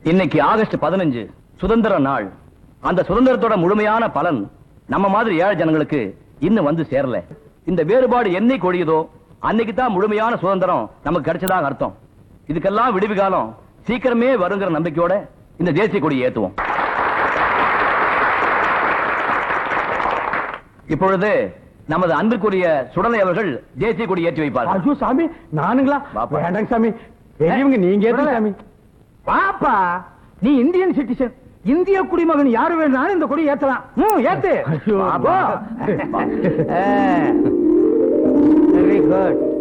இன்னைக்கு ஆகஸ்ட் பதினஞ்சு சுதந்திர நாள் அந்த சுதந்திரத்தோட முழுமையான பலன் நம்ம மாதிரி ஏழை ஜனங்களுக்கு இன்னும் வந்து சேரல இந்த வேறுபாடு என்னைக்கு ஒழியுதோ அன்னைக்கு தான் முழுமையான சுதந்திரம் நமக்கு கிடைச்சதாக அர்த்தம் இதுக்கெல்லாம் விடுவி காலம் சீக்கிரமே வருங்கிற நம்பிக்கையோட இந்த தேசிய கொடியை ஏத்துவோம் இப்பொழுது நமது அன்புக்குரிய சுடலை அவர்கள் தேசிய கொடி ஏற்றி வைப்பார்கள் ஐயோ சாமி நானுங்களா வாப்பா. வேண்டாங்க சாமி பெரியவங்க நீங்க ஏத்துங்க சாமி பாப்பா நீ இந்தியன் சிட்டிசன் இந்திய குடிமகன் யாரு வேணாலும் இந்த கொடி ஏத்தலாம் ம், ஏத்து வாப்பா. Very good